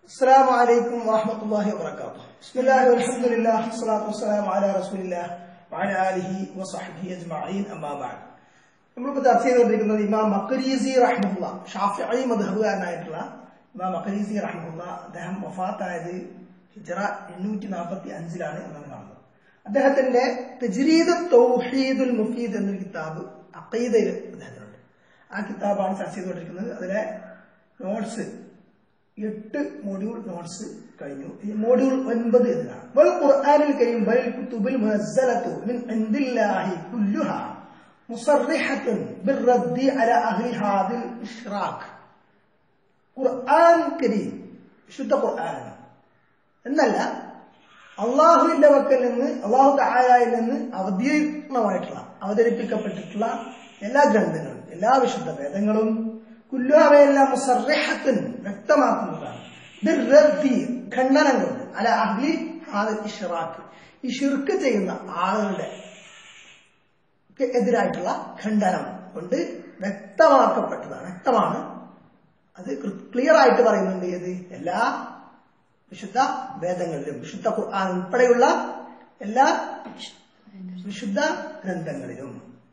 السلام عليكم ورحمة الله وبركاته بسم الله والحمد لله والصلاة والسلام على رسول الله وعلى آله وصحبه أجمعين أما بعد നമ്മളിപ്പോൾ ചർച്ച ചെയ്തുകൊണ്ടിരിക്കുന്നത് ഇമാം മക്കരീസി റഹ്മുല്ല ഷാഫി മധുഹബുകാരനായിട്ടുള്ള ഇമാം മക്കരീസി റഹ്മുല്ല അദ്ദേഹം വഫാത്തായത് ഹിജറ എണ്ണൂറ്റി നാൽപ്പത്തി അഞ്ചിലാണ് എന്നാണ് കാണുന്നത് അദ്ദേഹത്തിന്റെ തജ്രീദ് തൗഹീദുൽ മുഫീദ് എന്നൊരു കിതാബ് അക്കീദയിൽ അദ്ദേഹത്തിനുണ്ട് ആ കിതാബാണ് ചർച്ച ചെയ്തുകൊണ്ടിരിക്കുന്നത് അതിലെ നോട്ട്സ് എട്ട് മോഡ്യൂൾ നോട്ട്സ് കഴിഞ്ഞു ഈ മോഡ്യൂൾ ഒൻപത് ഇതിലാണ് വൽ ഖുർആനിൽ കരീം വൽ കുതുബിൽ മുനസ്സലത്തു മിൻ ഇൻദില്ലാഹി കുല്ലുഹാ മുസർറിഹത്തുൻ ബിർറദ്ദി അല അഹ്ലി ഹാദിൽ ഇഷ്റാഖ് ഖുർആൻ കരീം ശുദ്ധ ഖുർആനാണ് എന്നല്ല അള്ളാഹുവിന്റെ വക്കൽ നിന്ന് അള്ളാഹു തായായിൽ നിന്ന് അവതീർണമായിട്ടുള്ള അവതരിപ്പിക്കപ്പെട്ടിട്ടുള്ള എല്ലാ ഗ്രന്ഥങ്ങളും എല്ലാ വിശുദ്ധ വേദങ്ങളും കുല്ലുഹവയെല്ലാം മുസർറിഹത്തുൻ വ്യക്തമാക്കുന്നതാണ് ബിർറദ്ദി ഖണ്ഡനം കൊണ്ട് അല അഹ്ലി ഹാദിൽ ഇഷ്റാഖ് ഈ ഷിർക്ക് ചെയ്യുന്ന ആളുകളുടെ എതിരായിട്ടുള്ള ഖണ്ഡനം കൊണ്ട് വ്യക്തമാക്കപ്പെട്ടതാണ് വ്യക്തമാണ് അത് ക്ലിയർ ആയിട്ട് പറയുന്നുണ്ട് ഏത് എല്ലാ വിശുദ്ധ വേദങ്ങളിലും വിശുദ്ധ ഖുർആൻ ഉൾപ്പെടെയുള്ള എല്ലാ വിശുദ്ധ ഗ്രന്ഥങ്ങളിലും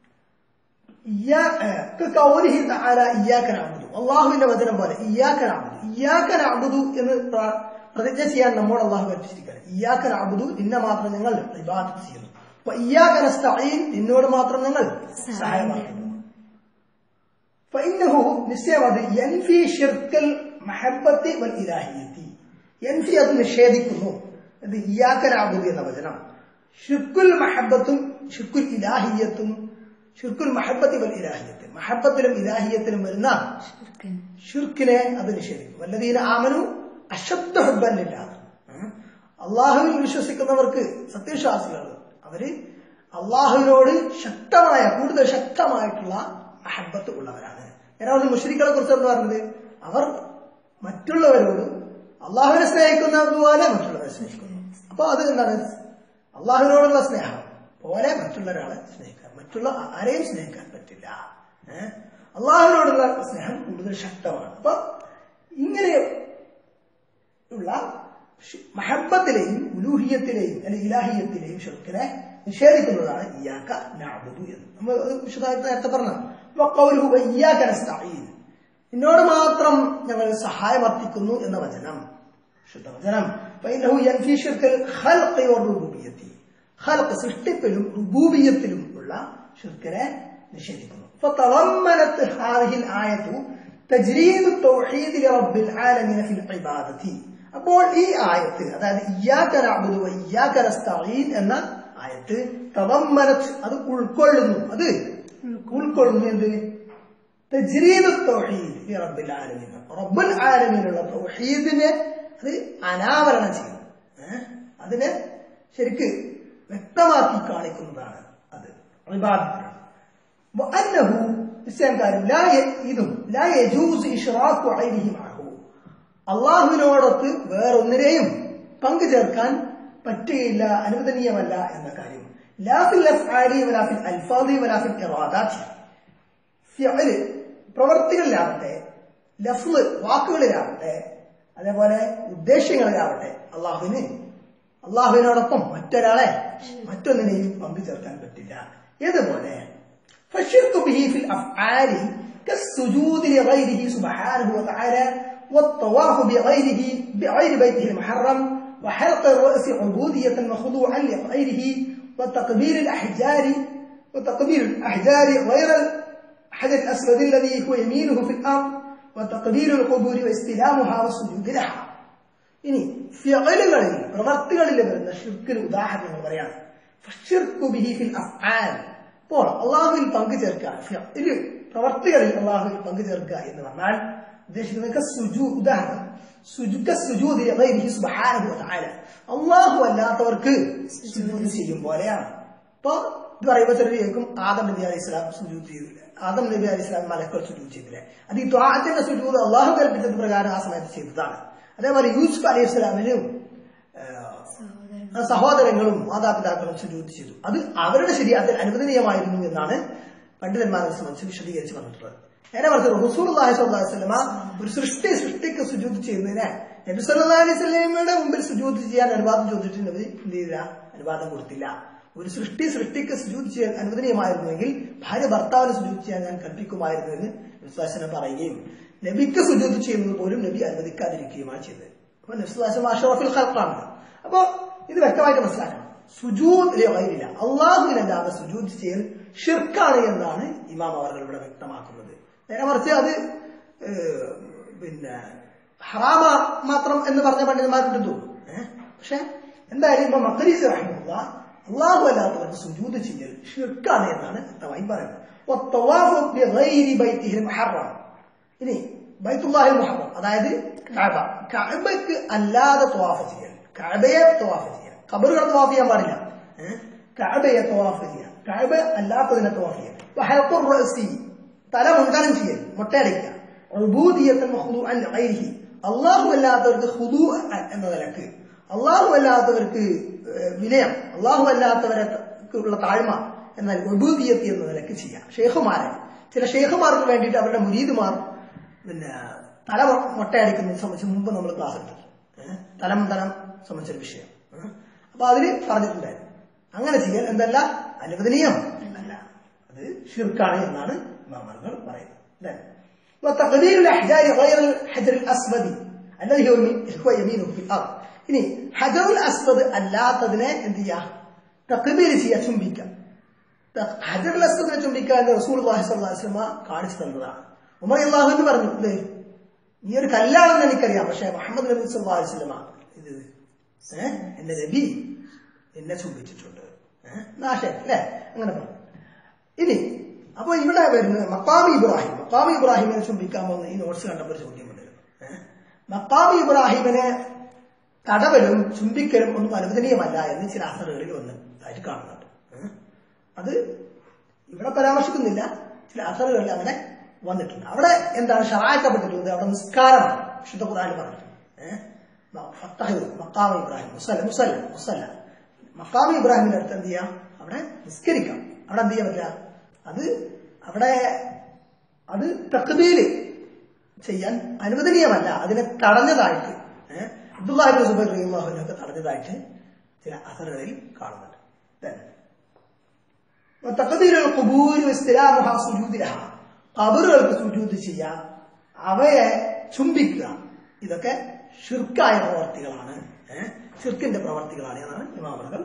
അള്ളാഹുവിന്റെ വചനം പോലെ ഇയാക്കൻ അബുദു ഇയാക്കൻ അബുദു എന്ന് പ്രതിജ്ഞ ചെയ്യാൻ നമ്മോട് അള്ളാഹു കൽപ്പിച്ചിരിക്കുകയാണ് ഇയാക്കൻ അബുദു നിന്നെ മാത്രം ഞങ്ങൾ ഇബാദത്ത് ചെയ്യുന്നു അപ്പൊ ഇയാക്കനസ്തീൻ നിന്നോട് മാത്രം ഞങ്ങൾ സഹായമാക്കുന്നു فإنه നിശ്ചയം അത് യൻഫി ഷിർക്കൽ മഹബത്തി വൽ ഇലാഹിയത്തി യൻഫി അത് നിഷേധിക്കുന്നു ഇത് ഇയാക്കനാബുദി എന്ന വചനം ഷിർക്കുൽ മഹബത്തും ഷിർക്കുൽ ഇലാഹിയത്തും ഷിർക്കുൽ മഹബത്തി വൽ ഇലാഹിയത്ത് മഹബത്തിലും ഇലാഹിയത്തിലും വരുന്ന ഷിർക്കിനെ അത് നിഷേധിക്കും വല്ലതീന ആമനു അശബ്ദ ഹബ്ബല്ലില്ലാതെ അള്ളാഹുവിൽ വിശ്വസിക്കുന്നവർക്ക് സത്യവിശ്വാസികൾ അവര് അള്ളാഹുവിനോട് ശക്തമായ കൂടുതൽ ശക്തമായിട്ടുള്ള മഹബത്ത് ഉള്ളവരാണ് ഞാനവിടെ മുഷരിക്കളെ കുറിച്ചാണ് പറഞ്ഞത് അവർ മറ്റുള്ളവരോട് അള്ളാഹുവിനെ സ്നേഹിക്കുന്നത് പോലെ മറ്റുള്ളവരെ സ്നേഹിക്കുന്നു അപ്പൊ അത് എന്താണ് അള്ളാഹുവിനോടുള്ള സ്നേഹം പോലെ മറ്റുള്ളൊരാളെ സ്നേഹിക്കാൻ മറ്റുള്ള ആരെയും സ്നേഹിക്കാൻ പറ്റില്ല ഏഹ് അള്ളാഹുവിനോടുള്ള സ്നേഹം കൂടുതൽ ശക്തമാണ് അപ്പൊ ഇങ്ങനെ ഉള്ള മഹബത്തിലെയും ഉലൂഹിയത്തിലെയും അല്ലെങ്കിൽ ഇലാഹിയത്തിലെയും ഷെർക്കിനെ നിഷേധിക്കുന്നതാണ് ഇയാക്ക നാബുദു എന്ന് നമ്മൾ അത് വിശദമായിട്ട് നേരത്തെ പറഞ്ഞു ഇയാക്ക നസ്തഈൻ എന്നോട് മാത്രം ഞങ്ങൾ സഹായം അർപ്പിക്കുന്നു എന്ന വചനം ശുദ്ധ വചനം സൃഷ്ടിപ്പിലും റുബൂബിയത്തിലും ഉള്ള ഷിർക്കിനെ നിഷേധിക്കുന്നു فطمنت هذه الآية تجريد التوحيد لرب العالمين في العبادة അപ്പോൾ ഈ ആയത്ത് അതായത് ഇയാക്ക നഅ്ബുദു വ ഇയാക്ക നസ്തഈൻ എന്ന ആയത്ത് തവമ്മനത് അത് ഉൾക്കൊള്ളുന്നു അത് ഉൾക്കൊള്ളുന്നു എന്ത് തജ്രീദ് തൗഹീദ് റബ്ബിൽ ആലമീൻ റബ്ബുൽ ആലമീനുള്ള തൗഹീദിനെ അത് അനാവരണം ചെയ്യുന്നു അതിനെ ശരിക്ക് വ്യക്തമാക്കി കാണിക്കുന്നതാണ് അത് ഇബാദത്താണ് وأنه നിശ്ചയം കാര്യം ലാ ഇതും ലാ യജൂസ് ഇഷ്റാഖു ഗൈരിഹി മഅഹു അള്ളാഹുവിനോടൊത്ത് വേറൊന്നിനെയും പങ്കു ചേർക്കാൻ പറ്റുകയില്ല അനുവദനീയമല്ല എന്ന കാര്യം ലാഫിൽ അഫ്ആലി വലാഫിൽ അൽഫാദി വലാഫിൽ ഇറാദാത്തി ഫിഅല് പ്രവർത്തികളിലാവട്ടെ ലഫ്ല് വാക്കുകളിലാവട്ടെ അതേപോലെ ഉദ്ദേശ്യങ്ങളിലാവട്ടെ അള്ളാഹുവിന് അള്ളാഹുവിനോടൊപ്പം മറ്റൊരാളെ മറ്റൊന്നിനെയും പങ്കു ചേർക്കാൻ പറ്റില്ല ഏതുപോലെ فالشرك به في الأفعال كالسجود لغيره سبحانه وتعالى والطواف بغيره بغير بيته المحرم وحلق الرأس عبودية وخضوعا لغيره وتقبيل الأحجار وتقبيل الأحجار غير الحجر الأسود الذي هو يمينه في الأرض وتقبيل القبور واستلامها والسجود لها ഇനി ഫിയലുകളിൽ പ്രവർത്തികളിൽ വരുന്ന ഷിർക്കിന് ഉദാഹരണങ്ങൾ പറയാണ് അപ്പോൾ അള്ളാഹുവിൽ പങ്കു ചേർക്കുക ഫിയല് പ്രവർത്തികളിൽ അള്ളാഹുവിൽ പങ്കു ചേർക്കുക എന്ന് പറഞ്ഞാൽ ഉദ്ദേശിക്കുന്നത് സുജു ഉദാഹരണം അള്ളാഹു അല്ലാത്തവർക്ക് സുജൂദ് ചെയ്യും പോലെയാണ് അപ്പൊ ഇത് പറയുമ്പോ ചിലർ കേൾക്കും ആദം നബി അലി ഇസ്ലാം സുജൂദ് ചെയ്തില്ല ആദം നബി അലി ഇസ്ലാം മലക്കൾ സുജൂദ് ചെയ്തില്ല അത് ഈ ത്വാഹത്തിന്റെ സുജൂദ് അള്ളാഹു കൽപ്പിച്ചത് പ്രകാരം ആ സമയത്ത് ചെയ്തതാണ് അതേപോലെ യൂസുഫ് അലി ഇസ്ലാമിനും സഹോദരങ്ങളും മാതാപിതാക്കളും സുജൂദ് ചെയ്തു അത് അവരുടെ ശരീരത്തിൽ അനുവദനീയമായിരുന്നു എന്നാണ് പണ്ഡിതന്മാരെ സംബന്ധിച്ച് വിശദീകരിച്ച് പറഞ്ഞിട്ടുള്ളത് നേരെ മറിച്ച് റസൂൽ സ്വല്ലമ ഒരു സൃഷ്ടി സൃഷ്ടിക്ക് സുജൂത് ചെയ്യുന്നതിനെ നബി സല്ലല്ലാഹു അലൈഹി വസല്ലമയുടെ മുമ്പിൽ സുജൂത് ചെയ്യാൻ അനുവാദം ചോദിച്ചിട്ട് നബി എന്ത് ചെയ്തില്ല അനുവാദം കൊടുത്തില്ല ഒരു സൃഷ്ടി സൃഷ്ടിക്ക് സുജൂത് ചെയ്യാൻ അനുവദനീയമായിരുന്നുവെങ്കിൽ ഭാര്യ ഭർത്താവിന് സുജൂത് ചെയ്യാൻ ഞാൻ കൽപ്പിക്കുമായിരുന്നു എന്ന് വിശ്വാസനം പറയുകയും നബിക്ക് സുജൂത് ചെയ്യുന്നത് പോലും നബി അനുവദിക്കാതിരിക്കുകയുമാണ് ചെയ്തത് അപ്പൊ നബ്സുല്ലാസം അഷറഫിൽ ഖൽഖാണ് അപ്പൊ ഇത് വ്യക്തമായിട്ട് മനസ്സിലാക്കണം സുജൂദ് ഗൈരില്ല അള്ളാഹുവിനല്ലാതെ സുജൂദ് ചെയ്യൽ ഷിർക്കാണ് എന്നാണ് ഇമാം അവർ ഇവിടെ വ്യക്തമാക്കുന്നത് നേരെ മറിച്ച് അത് ഏഹ്, പിന്നെ ഹറാമ മാത്രം എന്ന് പറഞ്ഞ പണ്ഡിതന്മാരുണ്ട് തോന്നുന്നു ഏഹ്? പക്ഷെ എന്തായാലും ഇപ്പൊ മക്കരീസ് റഹ്മുള്ള അള്ളാഹു അല്ലാത്തവർക്ക് സുജൂദ് ചെയ്യൽ ഷിർക്കാണ് എന്നാണ് വ്യക്തമായി പറയുന്നത് والطواف بغير بيته المحرم ഇനി ബൈത്തുല്ലാഹിൽ മുഹറം അതായത് കഅബ കഅബയ്ക്ക് അല്ലാതെ തവാഫ് ചെയ്യൽ കഅബയെ തവാഫ് ചെയ്യാൻ ഖബറുകൾ തവാഫ് ചെയ്യാൻ പാടില്ല ഏഹ്? കഅബയെ തവാഫ് ചെയ്യാൻ കഅബ അല്ലാത്തതിനെ തവാഫ് ചെയ്യാൻ വഹൽഖുർ റഅസി തല മുണ്ടനം ചെയ്യൽ മുട്ടയടിക്കുക ഉബൂദിയത്തൻ മഖ്ദൂഅൻ ഗൈരിഹി അല്ലാഹു അല്ലാത്തവർക്ക് ഖുദൂ എന്ന നിലക്ക് അല്ലാഹു അല്ലാത്തവർക്ക് ഏഹ്, വിനയം അല്ലാഹു അല്ലാത്തവരെ താഴ്മ എന്നാൽ ഉബൂദിയത്ത് എന്ന നിലക്ക് ചെയ്യാം ഷെയ്ഖുമാരെ ചില ഷെയ്ഖുമാർക്ക് വേണ്ടിയിട്ട് അവരുടെ മുരീദുമാർ പിന്നെ തല മൊട്ടയടിക്കുന്നതിനെ സംബന്ധിച്ച് മുമ്പ് നമ്മൾ ക്ലാസ് എടുത്തു ഏഹ്? തലം തലം സംബന്ധിച്ചൊരു വിഷയം ഏഹ്? അപ്പൊ അതിന് പറഞ്ഞിട്ടുണ്ടായിരുന്നു അങ്ങനെ ചെയ്യൽ എന്തല്ല അനുവദനീയം അല്ല അത് ഷിർക്കാണ് എന്നാണ് ഇമാമകൾ പറയുന്നത് Then, وتقدير الأحجار غير الحجر الأسود الذي هو هو يمينه في الأرض ഇനി ഹജറുൽ അസ്വദ് അല്ലാത്തതിനെ എന്ത് ചെയ്യുക തക്ബീർ ചെയ്യുക ചുംബിക്കുക ഹജറുൽ അസ്വദിനെ ചുംബിക്കുക എന്ന് റസൂൽ വസ്ലമ കാണിച്ചു തന്നതാണ് ഉമർ അള്ളാഹു എന്ന് പറഞ്ഞു ഇത് നീ ഒരു കല്ലാണെന്ന് എനിക്കറിയാം പക്ഷെ മുഹമ്മദ് നബി സല്ലല്ലാഹു അലൈഹി വസല്ലമ ഇത് ഏഹ് എന്റെ നബി എന്നെ ചുംബിച്ചിട്ടുണ്ട് ഏഹ് നാശം അല്ലേ അങ്ങനെ പറഞ്ഞു ഇനി അപ്പൊ ഇവിടെ വരുന്നത് മക്കാമി ഇബ്രാഹിം മക്കാമി ഇബ്രാഹിമിനെ ചുംബിക്കാൻ പോകുന്ന ഈ നോട്ട്സ് കണ്ടപ്പോൾ ഒരു ചോദ്യം വന്നിരുന്നു ഏഹ്? മക്കാമി ഇബ്രാഹിമിനെ തടവലും ചുംബിക്കലും ഒന്നും അനുവദനീയമല്ല എന്ന് ചില അസറുകളിൽ വന്ന് ആയിട്ട് കാണുന്നുണ്ട് ഏഹ്? അത് ഇവിടെ പരാമർശിക്കുന്നില്ല ചില അസറുകളിൽ അങ്ങനെ വന്നിട്ടുണ്ട് അവിടെ എന്താണ് ഷറാക്കപ്പെട്ടിട്ടുള്ളത് അവിടെ നിസ്കാരമാണ് വിശുദ്ധ ഖുർആൻ പറഞ്ഞിട്ടുണ്ട് ഏഹ്? മ- ഫത്തഹ് മക്കാമ ഇബ്രാഹിം മുസല്ല മുസല്ല മുസല്ല മക്കാമ ഇബ്രാഹിമിന്റെ അടുത്ത് എന്ത് ചെയ്യാം അവിടെ നിസ്കരിക്കാം അവിടെ എന്ത് ചെയ്യാൻ പറ്റില്ല അത് അവിടെ അത് തക്ബീല് ചെയ്യാൻ അനുവദനീയമല്ല അതിനെ തടഞ്ഞതായിട്ട് ഏഹ്? അബ്ദുല്ലാഹിബിൻ സുബൈർ റഹിമാഹുനൊക്കെ തടഞ്ഞതായിട്ട് ചില അസറുകളിൽ കാണുന്നുണ്ട് Then, وتقدير القبور واستلامها سجود لها ഖബറുകൾക്ക് സുജൂദ് ചെയ്യാം അവയെ ചുംബിക്കുക ഇതൊക്കെ ഷിർക്കായ പ്രവർത്തികളാണ് ഏഹ് ഷിർക്കിന്റെ പ്രവർത്തികളാണ് എന്നാണ് ഇമാമകൾ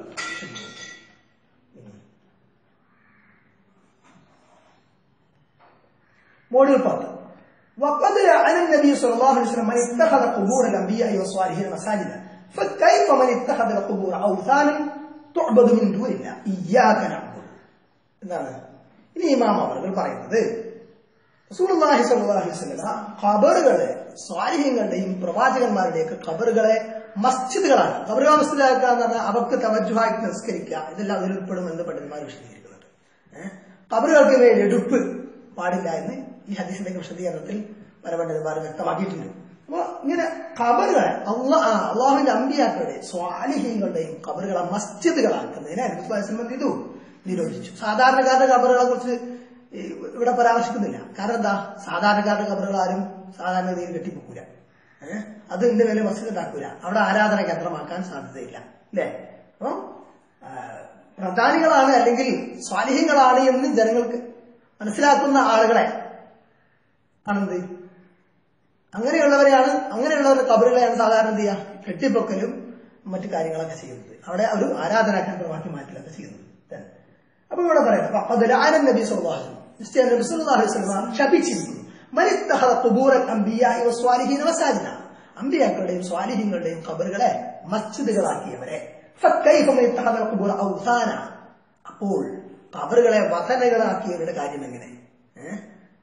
മോഡൽ പത്ത് وقد لعن النبي صلى الله عليه وسلم من اتخذ قبور الانبياء والصالحين مساجدا فكيف من اتخذ القبور اوثانا تعبد من دون الله اياك نعبد എന്താണ് ഇനി ഇമാം അവർ പറയുന്നത് റസൂലുള്ളാഹി സ്വല്ലല്ലാഹു അലൈഹി വസല്ലം ഖബറുകളെ സ്വാലിഹ്യങ്ങളുടെയും പ്രവാചകന്മാരുടെയൊക്കെ ഖബറുകളെ മസ്ജിദുകളാണ് ഖബറുകൾ മസ്ജിദാക്കുക എന്ന് പറഞ്ഞാൽ അവർക്ക് തവജുഹായിട്ട് നിസ്കരിക്കുക ഇതെല്ലാം അതിൽ ഉൾപ്പെടും എന്ന് പണ്ഡിതന്മാർ വിശദീകരിക്കുന്നുണ്ട് ഏഹ് ഖബറുകൾക്ക് മേൽ എടുപ്പ് പാടില്ല എന്ന് ഈ ഹദീസിന്റെ വിശദീകരണത്തിൽ പല പണ്ഡിതന്മാർ വ്യക്തമാക്കിയിട്ടുണ്ട് അപ്പൊ ഇങ്ങനെ ഖബറുകളെ അള്ളാ അള്ളാഹുവിന്റെ അമ്പിയാക്കളുടെ സ്വാലിഹ്യങ്ങളുടെയും ഖബറുകളെ മസ്ജിദുകളാക്കുന്നതിനെ അനുസ്വാസം ചെയ്തു നിരോധിച്ചു സാധാരണക്കാരുടെ ഖബറുകളെ കുറിച്ച് ഈ ഇവിടെ പരാമർശിക്കുന്നില്ല കാരണം എന്താ സാധാരണക്കാരുടെ ഖബറുകൾ ആരും സാധാരണഗതിയിൽ കെട്ടിപ്പോക്കൂല ഏഹ് അത് ഇതിന്റെ മേലെ മസ്ജിദ് ഉണ്ടാക്കൂല അവിടെ ആരാധന കേന്ദ്രമാക്കാൻ സാധ്യതയില്ല അല്ലേ അപ്പം ആ, പ്രധാനികളാണ് അല്ലെങ്കിൽ സ്വാലിഹ്യങ്ങളാണ് എന്ന് ജനങ്ങൾക്ക് മനസ്സിലാക്കുന്ന ആളുകളെ ആണെന്ത് അങ്ങനെയുള്ളവരെയാണ് അങ്ങനെയുള്ളവരുടെ കബറുകളെയാണ് സാധാരണ എന്ത് ചെയ്യുക കെട്ടിപ്പൊക്കലും മറ്റു കാര്യങ്ങളൊക്കെ ചെയ്യുന്നത് അവിടെ ഒരു ആരാധനാ കേന്ദ്രമാക്കി മാറ്റലൊക്കെ ചെയ്യുന്നത് Then, അപ്പൊ ഇവിടെ പറയാം അപ്പൊ ആനന്ദ് നബി സല്ലല്ലാഹു നിശ്ചയ നബി സല്ലല്ലാഹു അലൈഹി വസല്ലം ശപിച്ചിരിക്കുന്നു മനിത്തഹദ ഖുബൂറൽ അംബിയാഇ വസ്വാലിഹീന മസാജിദ അംബിയാക്കളുടെയും സ്വാലിഹീങ്ങളുടെയും ഖബറുകളെ മസ്ജിദുകളാക്കിയവരെ ഫക്കൈഫ മനിത്തഹദ ഖുബൂറ ഔസാന അപ്പോൾ ഖബറുകളെ വസനകളാക്കിയവരുടെ കാര്യം എങ്ങനെ ഏഹ്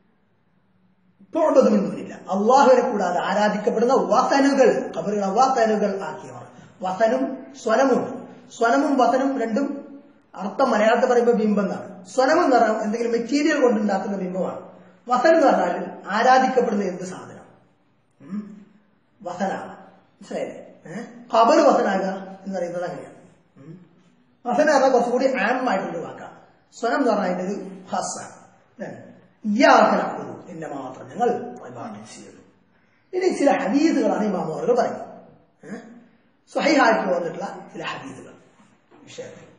തോണ്ടതുമെന്നില്ല അള്ളാഹുവിനെ കൂടാതെ ആരാധിക്കപ്പെടുന്ന വസനുകൾ ഖബറുകളെ വസനുകൾ ആക്കിയവർ വസനും സ്വനമുണ്ട് സ്വനമും വസനും രണ്ടും അർത്ഥം മലയാളത്തിൽ പറയുമ്പോൾ ബിംബം എന്നാണ് സ്വനം എന്ന് പറഞ്ഞാൽ എന്തെങ്കിലും മെറ്റീരിയൽ കൊണ്ടുണ്ടാക്കുന്ന ബിംബമാണ് വസൻ എന്ന് പറഞ്ഞാൽ ആരാധിക്കപ്പെടുന്ന എന്ത് സാധനം ഉം? വസനാണ് മനസ്സിലായില്ലേ ഏഹ് ഖബർ വസനാകുക എന്ന് പറയുന്നത് അങ്ങനെയാണ് ഉം? വസന പറഞ്ഞാൽ കുറച്ചുകൂടി ആം ആയിട്ടുള്ള വാക്കാണ് സ്വനം എന്ന് പറഞ്ഞാൽ അതിന്റെ ഒരു ഹസ്സാണ് ഇയാക്കന നിന്നെ മാത്രം ഞങ്ങൾ ഇബാദത്ത് ചെയ്യുന്നു ഇനി ചില ഹദീസുകളാണ് ഇമാം അവർ പറയുന്നത് ഏഹ്? സ്വഹീഹായിട്ട് വന്നിട്ടുള്ള ചില ഹദീസുകൾ വിഷയത്തിൽ